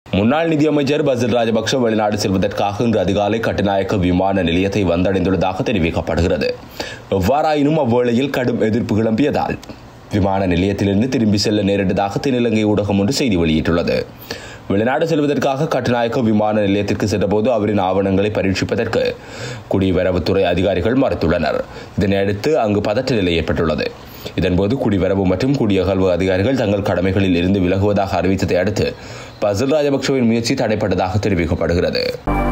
முன்னாள் நிதியமைச்சர் பசில் ராஜபக்ஷ வெளிநாடு செல்வதற்காக இன்று அதிகாலை கட்டுநாயக்க விமான நிலையத்தை வந்தடைந்துள்ளதாக தெரிவிக்கப்படுகிறது எவ்வாறாயினும் அவ்வேளையில் கடும் எதிர்ப்பு கிளம்பியதால் விமான நிலையத்திலிருந்து திரும்பி செல்ல நேரிட்டதாக தென்னிலங்கை ஊடகம் ஒன்று செய்தி வெளியிட்டுள்ளது வெளிநாடு செல்வதற்காக கட்டுநாயக்க விமான நிலையத்திற்கு சென்றபோது அவரின் ஆவணங்களை பரீட்சிப்பதற்கு குடிவரவுத்துறை அதிகாரிகள் மறுத்துள்ளனர் இதனையடுத்து அங்கு பதற்ற நிலை ஏற்பட்டுள்ளது இதன்போது குடிவரவு மற்றும் குடியகல்வு அதிகாரிகள் தங்கள் கடமைகளில் இருந்து விலகுவதாக அறிவித்ததை அடுத்து பசில் ராஜபக்சவின் முயற்சி தடைப்பட்டதாக தெரிவிக்கப்படுகிறது